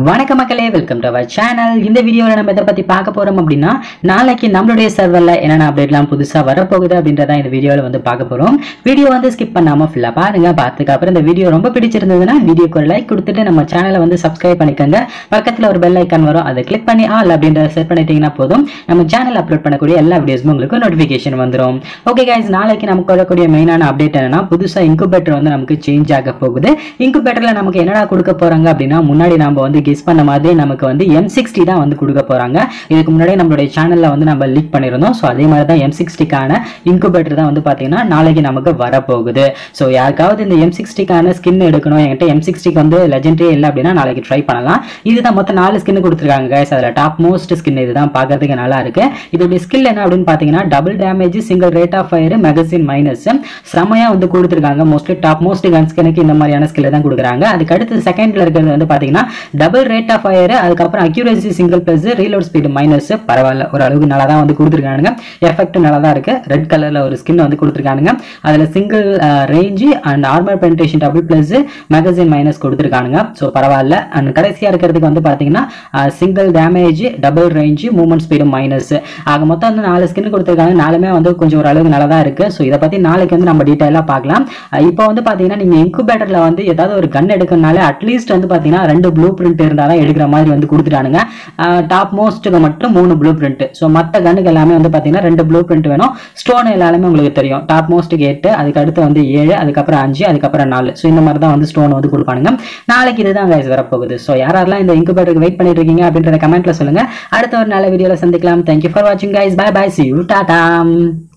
வணக்க மக்களே welcome to our channel இந்த வீடியோவில் நம்ம எதை பற்றி பார்க்க போகிறோம் அப்படின்னா நாளைக்கு நம்மளுடைய சர்வரில் என்னென்ன அப்டேட்லாம் புதுசாக வரப்போகுது அப்படின்றத இந்த வீடியோவில் வந்து பார்க்க போகிறோம் வீடியோ வந்து ஸ்கிப் பண்ணாமல் ஃபுல்லாக பாருங்க பார்த்துக்க அப்புறம் இந்த வீடியோ ரொம்ப பிடிச்சிருந்ததுன்னா வீடியோக்கு ஒரு லைக் கொடுத்துட்டு நம்ம சேனலை வந்து சப்ஸ்கிரைப் பண்ணிக்கோங்க பக்கத்தில் ஒரு பெல் ஐக்கான் வரும் அதை கிளிக் பண்ணி ஆல் அப்படின்றத செட் பண்ணிட்டீங்கன்னா போதும் நம்ம சேனல் அப்லோட் பண்ணக்கூடிய எல்லா வீடியோஸும் உங்களுக்கு நோட்டிஃபிகேஷன் வந்துடும் ஓகே கைஸ் நாளைக்கு நமக்கு வரக்கூடிய மெயினான அப்டேட் என்னன்னா புதுசாக இன்குபேட்டர் வந்து நமக்கு சேஞ்ச் ஆக போகுது இன்குபேட்டரில் நமக்கு என்னடா கொடுக்க போகிறாங்க அப்படின்னா முன்னாடி நம்ம வந்து கெஸ் பண்ண மாதிரி நமக்கு வந்து எம் சிக்ஸ்டி தான் வந்து கொடுக்க போகிறாங்க இதுக்கு முன்னாடி நம்மளுடைய சேனலில் வந்து நம்ம லீக் பண்ணியிருந்தோம் ஸோ அதே மாதிரி தான் எம் சிக்ஸ்டிக்கான இன்குபேட்டர் தான் வந்து பார்த்தீங்கன்னா நாளைக்கு நமக்கு வரப்போகுது ஸோ யாருக்காவது இந்த எம் சிக்ஸ்டிக்கான ஸ்கின் எடுக்கணும் என்கிட்ட எம் சிக்ஸ்டிக்கு வந்து லெஜெண்டே இல்லை அப்படின்னா நாளைக்கு ட்ரை பண்ணலாம் இதுதான் மொத்தம் நாலு ஸ்கின் கொடுத்துருக்காங்க கைஸ் அதில் டாப் மோஸ்ட் ஸ்கின் இதுதான் பார்க்கறதுக்கு நல்லா இருக்கு இதோடைய ஸ்கில் என்ன அப்படின்னு பார்த்தீங்கன்னா double damage single rate of fire magazine minus செமையா வந்து கொடுத்துருக்காங்க மோஸ்ட்லி டாப் மோஸ்ட் கன் ஸ்கினுக்கு இந்த மாதிரியான ஸ்கில் தான் கொடுக்குறாங்க அதுக்கு அடுத்து செகண்ட்ல இருக்கிறது வந்து பார்த்தீங்கன்னா டபுள் ரேட் ஆஃப் ஃபயர் அதுக்கப்புறம் accuracy single plus reload speed minus பரவாயில்ல ஓரளவுக்கு நல்லா தான் வந்து கொடுத்துருக்கானுங்க எஃபெக்ட் நல்லா தான் இருக்கு ரெட் கலர்ல ஒரு ஸ்கின் வந்து கொடுத்துருக்கானுங்க அதில் single range and armour penetration double plus magazine minus கொடுத்துருக்கானுங்க ஸோ பரவாயில்ல அண்ட் கடைசியாக இருக்கிறதுக்கு வந்து பார்த்தீங்கன்னா single damage double range movement speed minus ஆக மொத்தம் வந்து நாலு ஸ்கின் கொடுத்துருக்காங்க நாலுமே வந்து கொஞ்சம் ஓரளவுக்கு நல்லா தான் இருக்கு ஸோ இதை பற்றி நாளைக்கு வந்து நம்ம டீட்டெயிலாக பார்க்கலாம் அஹ் இப்போ வந்து பார்த்தீங்கன்னா நீங்கள் இன்குபேட்டரில் வந்து ஏதாவது ஒரு கன் எடுக்கணும்னாலே அட்லீஸ்ட் வந்து பார்த்தீங்கன்னா ரெண்டு ப்ளூ பிரிண்ட் இருந்தால் தான் எடுக்கிற மாதிரி வந்து கொடுத்துட்டானுங்க டாப் மோஸ்ட்டுக்கு மட்டும் மூணு ப்ளூ பிரிண்ட் ஸோ மற்ற கண்ணுக்கு எல்லாமே வந்து பார்த்தீங்கன்னா ரெண்டு ப்ளூ பிரிண்ட் வேணும் ஸ்டோன் எல்லாமே உங்களுக்கு தெரியும் டாப் மோஸ்ட்டுக்கு எட்டு அதுக்கு அடுத்து வந்து ஏழு அதுக்கப்புறம் அஞ்சு அதுக்கப்புறம் நாலு ஸோ இந்த மாதிரி தான் வந்து ஸ்டோன் வந்து கொடுப்பானுங்க நாளைக்கு இதுதான் guys வரப்போகுது ஸோ யாரெல்லாம் இந்த இன்குபேட்டருக்கு வெயிட் பண்ணிட்டு இருக்கீங்க அப்படின்றத கமெண்ட்ல சொல்லுங்க அடுத்த ஒரு நல்ல வீடியோவில் சந்திக்கலாம் தேங்க்யூ ஃபார் வாட்சிங் guys bye bye see you Tata